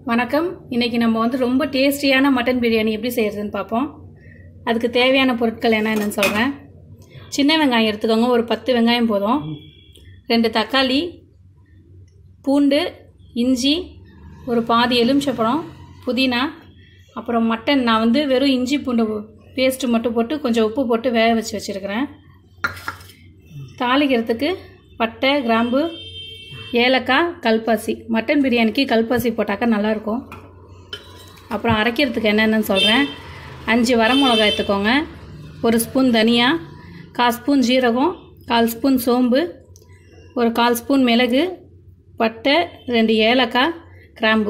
வணக்கம் இன்றைக்கி நம்ம வந்து ரொம்ப டேஸ்டியான மட்டன் பிரியாணி எப்படி செய்கிறதுன்னு பார்ப்போம் அதுக்கு தேவையான பொருட்கள் என்னென்னு சொல்கிறேன் சின்ன வெங்காயம் எடுத்துக்கோங்க ஒரு பத்து வெங்காயம் போதும் ரெண்டு தக்காளி பூண்டு இஞ்சி ஒரு பாதி எலுமிச்சப்பழம் புதினா அப்புறம் மட்டன் நான் வந்து வெறும் இஞ்சி பூண்டு பேஸ்ட்டு மட்டும் போட்டு கொஞ்சம் உப்பு போட்டு வேக வச்சு வச்சுருக்கிறேன் தாளிக்கிறதுக்கு பட்டை கிராம்பு ஏலக்காய் கல்பாசி மட்டன் பிரியாணிக்கு கல்பாசி போட்டாக்கா நல்லாயிருக்கும் அப்புறம் அரைக்கிறதுக்கு என்னென்னு சொல்கிறேன் அஞ்சு வரமிளகாய் எடுத்துக்கோங்க ஒரு ஸ்பூன் தனியா கால் ஸ்பூன் ஜீரகம் கால் ஸ்பூன் சோம்பு ஒரு கால் ஸ்பூன் மிளகு பட்டை ரெண்டு ஏலக்காய் கிராம்பு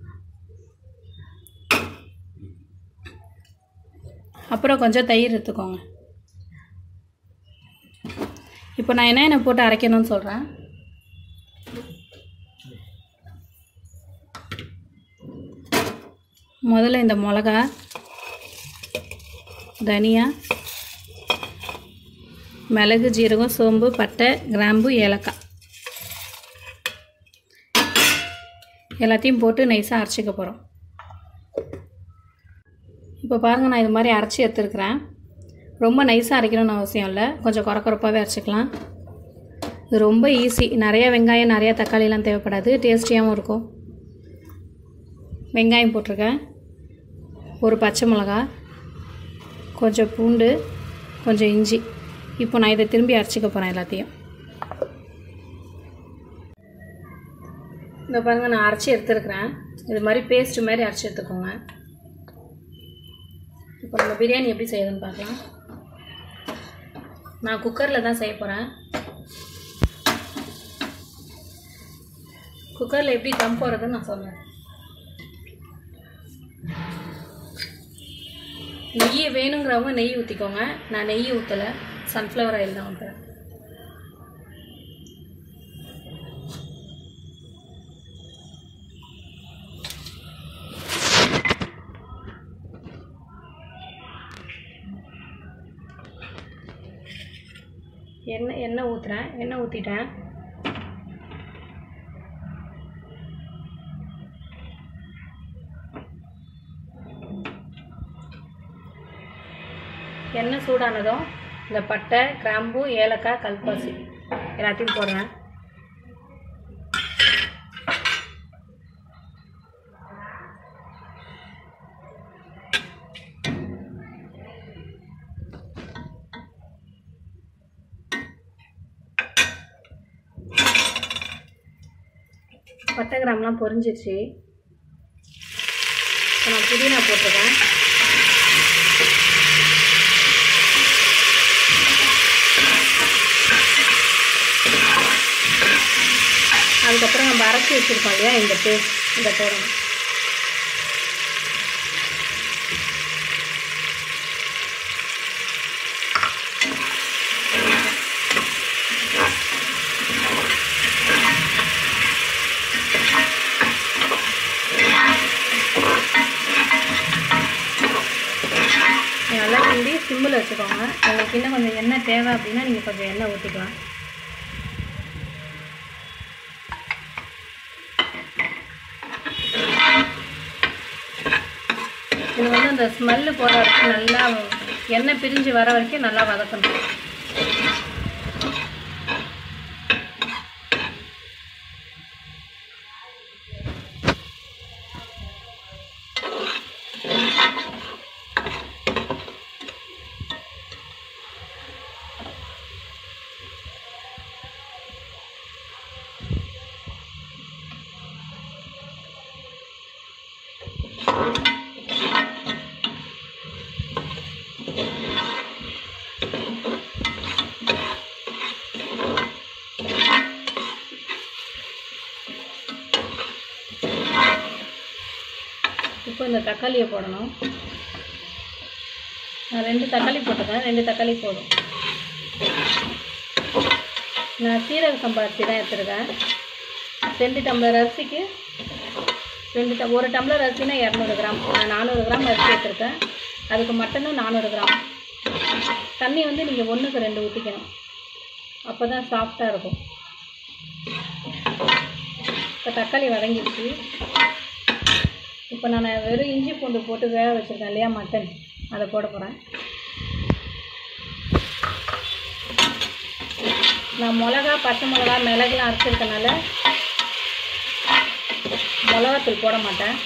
அப்புறம் கொஞ்சம் தயிர் எடுத்துக்கோங்க இப்போ நான் என்னென்ன போட்டு அரைக்கணும்னு சொல்கிறேன் முதல்ல இந்த மிளகா தனியா மிளகு ஜீரகம் சோம்பு பட்டை கிராம்பு ஏலக்காய் எல்லாத்தையும் போட்டு நைஸாக அரைச்சிக்க போகிறோம் இப்போ பாருங்கள் நான் இது மாதிரி அரைச்சி எடுத்துருக்கிறேன் ரொம்ப நைஸாக அரைக்கணும்னு அவசியம் இல்லை கொஞ்சம் குறை குறைப்பாகவே அரைச்சிக்கலாம் இது ரொம்ப ஈஸி நிறைய வெங்காயம் நிறையா தக்காளிலாம் தேவைப்படாது டேஸ்டியாகவும் இருக்கும் வெங்காயம் போட்டிருக்கேன் ஒரு பச்சை மிளகா கொஞ்சம் பூண்டு கொஞ்சம் இஞ்சி இப்போ நான் இதை திரும்பி அரைச்சிக்க போகிறேன் எல்லாத்தையும் இந்த பாருங்கள் நான் அரைச்சி எடுத்துருக்கிறேன் இது மாதிரி பேஸ்ட் மாதிரி அரைச்சி எடுத்துக்கோங்க இப்போ நம்ம பிரியாணி எப்படி செய்யுதுன்னு பார்க்கலாம் நான் குக்கரில் தான் செய்ய போகிறேன் குக்கரில் எப்படி தம் போகிறதுன்னு நான் சொல்கிறேன் நெய் வேணுங்கிறவங்க நெய் ஊற்றிக்கோங்க நான் நெய் ஊற்றலை சன்ஃப்ளவர் ஆயில் தான் ஊற்றுறேன் எண்ணெய் எண்ணெய் ஊற்றுறேன் எண்ணெய் ஊற்றிட்டேன் எண்ணெய் சூடானதும் இந்த பட்டை கிராம்பு ஏலக்காய் கல்பாசி எல்லாத்தையும் போடுறேன் பட்டை கிராம்லாம் பொரிஞ்சிருச்சு இப்போ நான் புதினா போட்டிருக்கேன் அதுக்கப்புறம் நம்ம அரைச்சி வச்சுருக்கோம் இல்லையா இந்த பேஸ்ட் இந்த போடணும் நல்லா கிண்டி சிம்மில் வச்சுக்கோங்க உங்களுக்கு இன்னும் கொஞ்சம் எண்ணெய் தேவை அப்படின்னா நீங்கள் கொஞ்சம் எண்ணெய் ஊற்றிக்கலாம் இது வந்து அந்த ஸ்மெல்லு போகிற வரைக்கும் நல்லா எண்ணெய் பிரிஞ்சு வர வரைக்கும் நல்லா வதக்கணும் இப்போ இந்த தக்காளியை போடணும் நான் ரெண்டு தக்காளி போட்டிருக்கேன் ரெண்டு தக்காளி போதும் நான் சீரக சம்பா அரிசி தான் எடுத்துருக்கேன் ரெண்டு டம்ளர் அரிசிக்கு ரெண்டு ட ஒரு டம்ளர் அரிசினா இரநூறு கிராம் நான் நானூறு கிராம் அரிசி எடுத்துருக்கேன் அதுக்கு மட்டனும் நானூறு கிராம் தண்ணி வந்து நீங்கள் ஒன்றுக்கு ரெண்டு ஊற்றிக்கணும் அப்போ தான் சாஃப்டாக இருக்கும் இப்போ தக்காளி வதங்கிடுச்சு இப்போ நான் வெறும் இஞ்சி பூண்டு போட்டு வேக வச்சுருக்கேன் இல்லையா மட்டன் அதை போட போகிறேன் நான் மிளகா பச்சை மிளகா மிளகுலாம் அரைச்சிருக்கனால மிளகாத்தூள் போட மாட்டேன்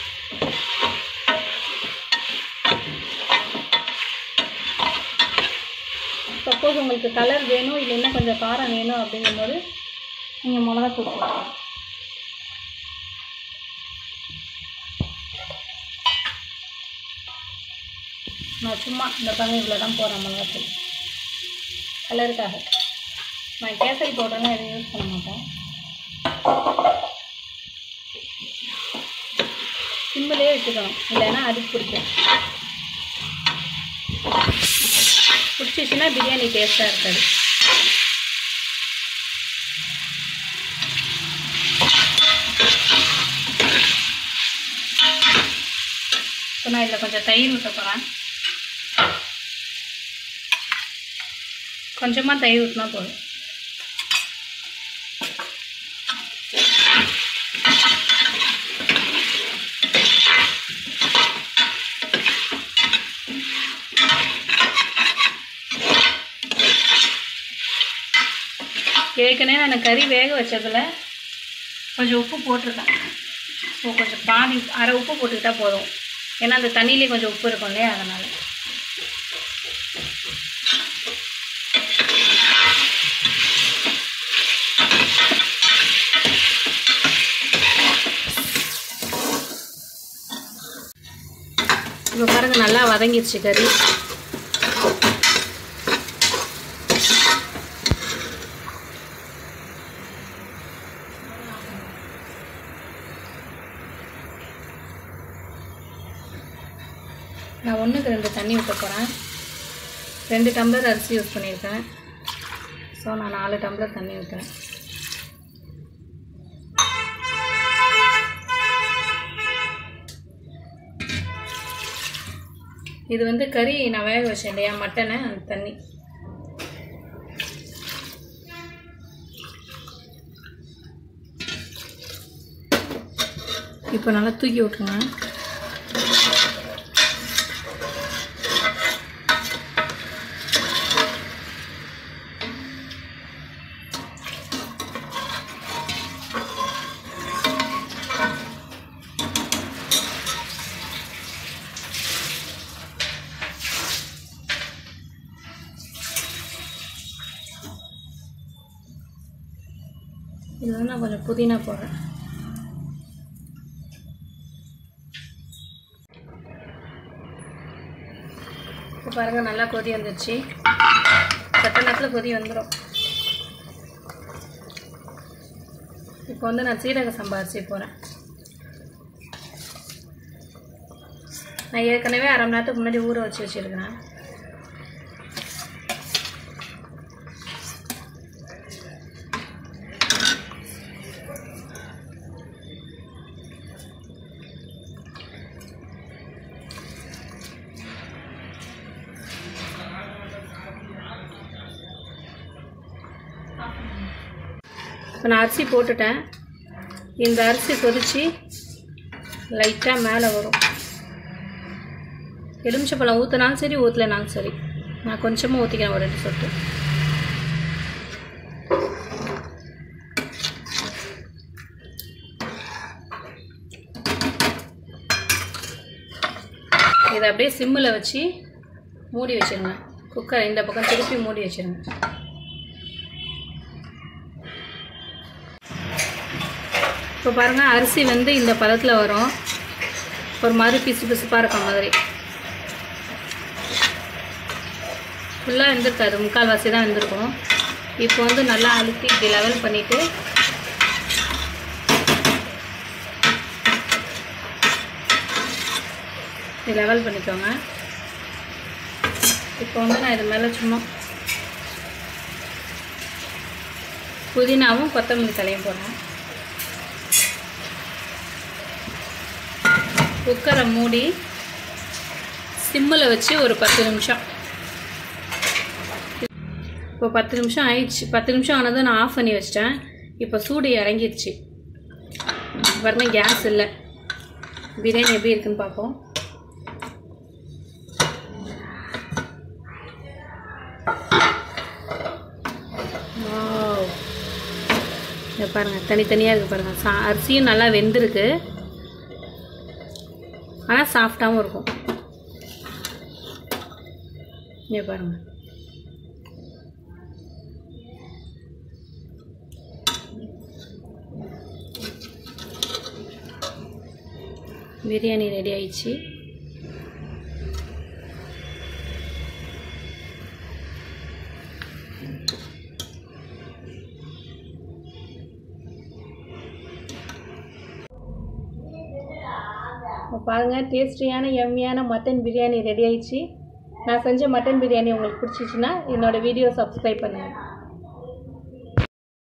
சப்போஸ் உங்களுக்கு கலர் வேணும் இல்லைன்னா கொஞ்சம் காரம் வேணும் அப்படிங்கும்போது நீங்கள் மிளகாத்தூள் போடலாம் நான் சும்மா இந்த பாருங்க இவ்வளோ தான் போடுறேன் மிளகாத்தூள் கலருக்காக நான் கேசரி பவுடர்லாம் எதுவும் யூஸ் பண்ண மாட்டேன் சிம்மிலே வச்சுக்கணும் இல்லைன்னா அடிச்சு பிடிக்கும் பிடிச்சிச்சுன்னா பிரியாணி டேஸ்ட்டாக இருக்காது இப்போ நான் இதில் கொஞ்சம் தயிர் ஊற்ற போகிறேன் கொஞ்சமாக தயிர் ஊற்றினா போதும் ஏற்கனவே நான் கறி வேக வச்சதில் கொஞ்சம் உப்பு போட்டிருக்கேன் ஸோ கொஞ்சம் பாதி அரை உப்பு போட்டுக்கிட்டா போதும் ஏன்னா அந்த தண்ணியிலே கொஞ்சம் உப்பு இருக்கும் இல்லையா அதனால் இப்போ பாருங்க நல்லா வதங்கிடுச்சு கறி நான் ஒன்றுக்கு ரெண்டு தண்ணி ஊற்ற போகிறேன் ரெண்டு டம்ளர் அரிசி யூஸ் பண்ணியிருக்கேன் ஸோ நான் நாலு டம்ளர் தண்ணி ஊற்றுறேன் இது வந்து கறி நான் வேக வச்சேன் இல்லையா மட்டனை அந்த தண்ணி இப்போ நல்லா தூக்கி விட்ருங்க இது வந்து நான் கொஞ்சம் புதினா போடுறேன் இப்போ பாருங்கள் நல்லா கொதி வந்துடுச்சு சட்ட நேரத்தில் கொதி வந்துடும் இப்போ வந்து நான் சீரக சம்பா அரிசி போகிறேன் நான் ஏற்கனவே அரை மணி நேரத்துக்கு முன்னாடி ஊற வச்சு வச்சுருக்கிறேன் இப்போ நான் அரிசி போட்டுட்டேன் இந்த அரிசி கொதித்து லைட்டாக மேலே வரும் எலுமிச்சப்பழம் ஊற்றினாலும் சரி ஊற்றலைனாலும் சரி நான் கொஞ்சமாக ஊற்றிக்கிறேன் ஒரு ரெண்டு சொட்டு இதை அப்படியே சிம்மில் வச்சு மூடி வச்சிருங்க குக்கரை இந்த பக்கம் திருப்பி மூடி வச்சிருங்க இப்போ பாருங்கள் அரிசி வந்து இந்த பதத்தில் வரும் ஒரு மாதிரி பிசு பிசுப்பாக இருக்க மாதிரி ஃபுல்லாக வெந்திருக்காது முக்கால்வாசி தான் வெந்திருக்கும் இப்போ வந்து நல்லா அழுத்தி இப்படி லெவல் பண்ணிவிட்டு இப்படி லெவல் பண்ணிக்கோங்க இப்போ வந்து நான் இது மேலே சும்மா புதினாவும் கொத்தமல்லி தலையும் போடுறேன் குக்கரை மூடி சிம்மில் வச்சு ஒரு பத்து நிமிஷம் இப்போ பத்து நிமிஷம் ஆயிடுச்சு பத்து நிமிஷம் ஆனதும் நான் ஆஃப் பண்ணி வச்சிட்டேன் இப்போ சூடு இறங்கிடுச்சு பாருங்க கேஸ் இல்லை பிரியாணி எப்படி இருக்குன்னு பார்ப்போம் Wow. இங்க பாருங்கள் தனித்தனியாக இருக்குது பாருங்கள் சா அரிசியும் நல்லா வெந்திருக்கு ஆனால் சாஃப்டாகவும் இருக்கும் இங்கே பாருங்கள் பிரியாணி ரெடி ஆயிடுச்சு இப்போ பாருங்கள் டேஸ்டியான எம்மியான மட்டன் பிரியாணி ரெடி ஆயிடுச்சு நான் செஞ்ச மட்டன் பிரியாணி உங்களுக்கு பிடிச்சிச்சின்னா என்னோடய வீடியோ சப்ஸ்கிரைப் பண்ணுங்கள்